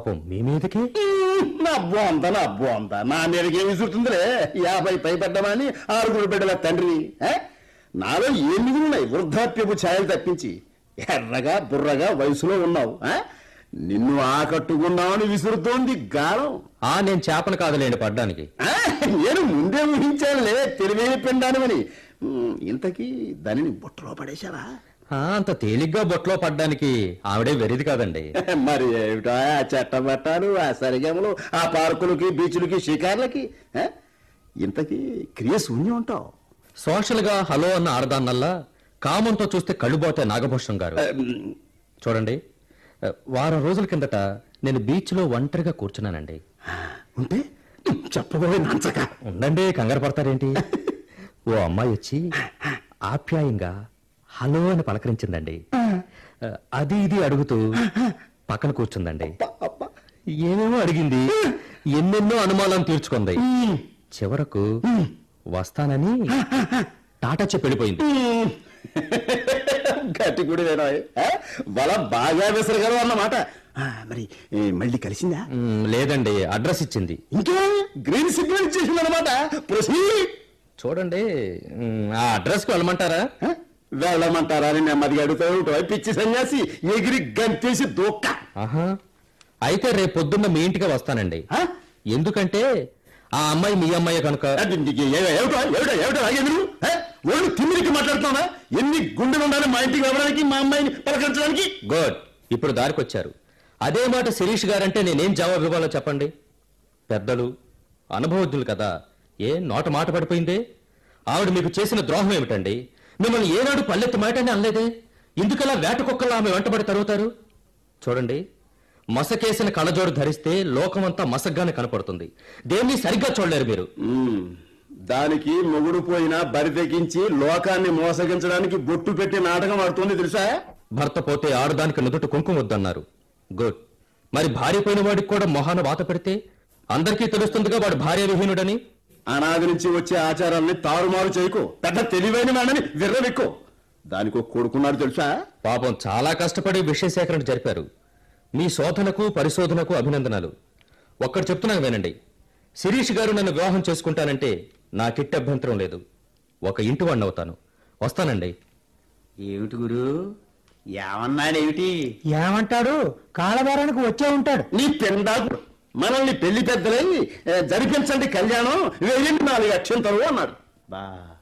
పాపం మీ మీదకి నా బోంద నా బోంద నా మీదకి ఏమి విసురుతుందిలే యాభై పైపడ్డమని ఆరుగురు బిడ్డల తండ్రిని ఆ? నాలో ఏం మిగిలినాయి వృద్ధాప్యపు ఛాయలు తప్పించి ఎర్రగా బుర్రగా వయసులో ఉన్నావు ఆ? నిన్ను ఆకట్టుకున్నావని విసురుతోంది గాలం ఆ నేను చేపను కాదులేండి పడ్డానికి ఆ, నేను ముందే ఊహించానులే తెలివైన పిండానమని ఉమ్, ఇంతకీ దానిని బుట్టలో పడేశావా ఆ, అంత తేలిగ్గా బొట్లో పడ్డానికి ఆవిడే వెరిది కాదండి మరి ఏమిటో ఆ చట్టబట్టాలు ఆ సరిగమలు ఆ పార్కులకి బీచ్లకి షికార్లకి ఆ? ఇంతకీ క్రియ శూన్యం ఉంటావు సోషల్ గా హలో అన్న ఆడదాన్నల్లా కామంతో చూస్తే కళ్ళుబోతే నాగభూషణం గారు చూడండి ఆ, వారం రోజుల కిందట నేను బీచ్ లో ఒంటరిగా కూర్చున్నానండి ఉంటే చెప్పబోయే నంచక ఉండండి కంగారు పడతారేంటి ఓ అమ్మాయి వచ్చి ఆప్యాయంగా హలో అని పలకరించిందండి ఆ, అది ఇది అడుగుతూ పక్కన కూర్చుందండి ఏమేమో అడిగింది ఎన్నెన్నో అనుమానాలు తీర్చుకుంది చివరకు వస్తానని టాటా చెప్పి వెళ్ళిపోయింది గట్టి కూడా బల బాగా విసరగలవు అన్నమాట ఆ, మరి ఏ, మళ్ళీ కలిసిందా మ్, లేదండి అడ్రస్ ఇచ్చింది ఇంకే గ్రీన్ సిగ్నల్ ఇచ్చేసింది అనమాట చూడండి మ్, ఆ అడ్రస్ కి వెళ్ళమంటారా వెళ్ళమంటారా అని నెమ్మదిగా అడుగుతావు పిచ్చి సన్యాసి ఎగిరి గంతేసి దూక్క ఆహా అయితే రేపు పొద్దున్న మీ ఇంటికి వస్తానండి ఆ? ఎందుకంటే ఆ అమ్మాయి మీ అమ్మాయి కనుక అది నీకు ఏ- ఏమిటో ఏమిటో ఏమిటో ఆగేది నువ్వు ఆ? ఒళ్ళు తిమ్మిరికి మాట్లాడుతున్నావా ఎన్ని గుండెలు ఉండాలి మా ఇంటికి రావడానికి మా అమ్మాయిని పలకరించడానికి గుడ్ ఇప్పుడు దారికొచ్చారు అదే మాట శిరీష్ గారంటే నేనేం జవాబు ఇవ్వాలో చెప్పండి పెద్దలు అనుభవజ్ఞులు కదా ఏ నోట మాట పడిపోయిందే ఆవిడ మీకు చేసిన ద్రోహం ఏమిటండి మిమ్మల్ని ఏనాడు పల్లెత్తి మాటని అనలేదే ఎందుకలా వేట కుక్కలా ఆమె వెంటబడి తరుగుతారు చూడండి మసకేసిన కళ్ళజోడు ధరిస్తే లోకమంతా మసగ్గానే కనపడుతుంది దేన్ని సరిగ్గా చూడలేరు మీరు ఉమ్, దానికి మొగుడు పోయినా బరి తెగించి లోకాన్ని మోసగించడానికి బొట్టు పెట్టి నాటకం ఆడుతుంది తెలుసా భర్త పోతే ఆడదానికి నుదుట కుంకుమ వద్దన్నారు గుడ్ మరి భార్య పోయిన వాడికి కూడా మొహాన వాత పెడితే అందరికీ తెలుస్తుందిగా వాడు భార్య విహీనుడని అనాది నుంచి వచ్చే ఆచారాల్ని తారుమారు చేయకు పెద్ద తెలివైన వాడని విర్రవెక్కు దానికి ఒక కొడుకున్నాడు తెలుసా పాపం చాలా కష్టపడి విషయ సేకరణ జరిపారు మీ శోధనకు పరిశోధనకు అభినందనలు ఒక్కడు చెప్తున్నాను వినండి శిరీష్ గారు నన్ను వివాహం చేసుకుంటానంటే నాకిట్టి అభ్యంతరం లేదు ఒక ఇంటి వాడిని అవుతాను వస్తానండి ఏమిటి గురు ఏమన్నాడేమిటి ఏమంటాడు కాలబేరానికి వచ్చే ఉంటాడు నీ పెండాకు మనల్ని పెళ్లి పెద్దలై ఏ, జరిపించండి కళ్యాణం వెయ్యండి నాలుగు అక్షంతలు అన్నాడు బా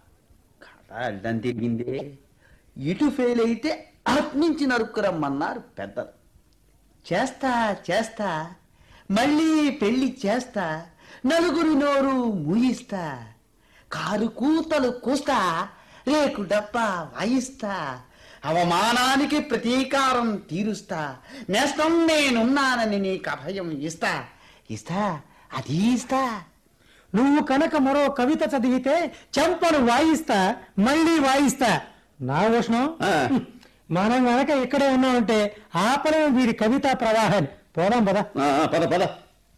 కథ అడ్డం తిరిగిందే ఇటు ఫెయిల్ అయితే అటు నుంచి నరుక్కురమ్మన్నారు పెద్దలు చేస్తా చేస్తా మళ్ళీ పెళ్లి చేస్తా నలుగురి నోరు మూయిస్తా కారు కూతలు కూస్తా రేకు డబ్బా వాయిస్తా అవమానానికి ప్రతీకారం తీరుస్తా నేస్తం నేనున్నానని నీకు అభయం ఇస్తా ఇస్తా అది ఇస్తా నువ్వు కనుక మరో కవిత చదివితే చెంపను వాయిస్తా మళ్ళీ వాయిస్తా నా ఉష్ణం ఆ. మనం గనక ఇక్కడే ఉన్నామంటే ఆపలేం వీడి కవితా ప్రవాహాన్ని పోదాం పదా ఆ, ఆ, పద పద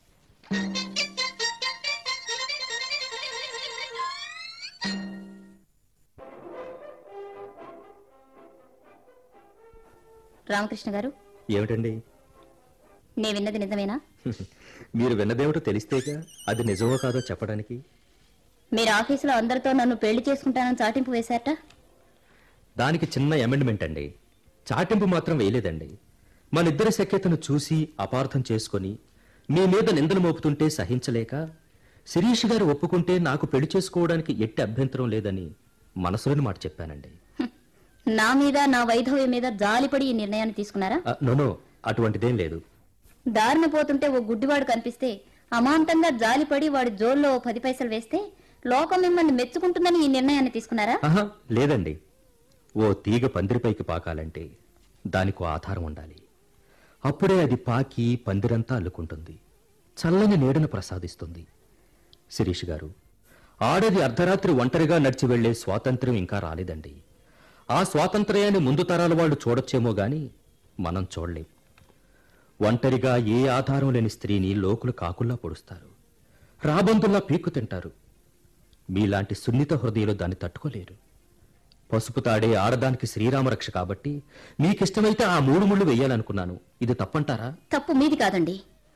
రామకృష్ణ గారు ఏమిటండి నే విన్నది నిజమేనా మీరు విన్నదేమిటో తెలిస్తేగా అది నిజమో కాదో చెప్పడానికి మీరు ఆఫీసులో అందరితో నన్ను పెళ్లి చేసుకుంటానని చాటింపు వేశారట దానికి చిన్న అమెండ్మెంట్ అండి చాటింపు మాత్రం వేయలేదండి మన ఇద్దరి సఖ్యతను చూసి అపార్థం చేసుకొని మీ మీద నిందలు మోపుతుంటే సహించలేక శిరీష్ గారు ఒప్పుకుంటే నాకు పెళ్లి చేసుకోవడానికి ఎట్టి అభ్యంతరం లేదని మనసులోని మాట చెప్పానండి హ్మ్. నా మీద నా వైధవ్యం మీద జాలిపడి ఈ నిర్ణయాన్ని తీసుకున్నారా ఆ, నోనో అటువంటిదేం లేదు దారిన పోతుంటే ఓ గుడ్డివాడు కనిపిస్తే అమాంతంగా జాలిపడి వాడి జోల్లో ఓ పది పైసలు వేస్తే లోకం మిమ్మల్ని మెచ్చుకుంటుందని ఈ నిర్ణయాన్ని తీసుకున్నారా ఆహా లేదండి ఓ తీగ పందిరిపైకి పాకాలంటే దానికో ఆధారం ఉండాలి అప్పుడే అది పాకి పందిరంతా అల్లుకుంటుంది చల్లని నీడను ప్రసాదిస్తుంది శిరీష్ గారు ఆడది అర్ధరాత్రి ఒంటరిగా నడిచి వెళ్లే స్వాతంత్ర్యం ఇంకా రాలేదండి ఆ స్వాతంత్ర్యాన్ని ముందు తరాల వాళ్ళు చూడొచ్చేమో గాని మనం చూడలేం ఒంటరిగా ఏ ఆధారం లేని స్త్రీని లోకులు కాకుల్లా పొడుస్తారు రాబందుల్లా పీక్కు తింటారు మీలాంటి సున్నిత హృదయులు దాన్ని తట్టుకోలేరు పసుపు తాడే ఆడదానికి శ్రీరామరక్ష కాబట్టి మీకిష్టమైతే ఆ మూడు ముళ్ళు వెయ్యాలనుకున్నాను ఇది తప్పంటారా తప్పు మీది కాదండి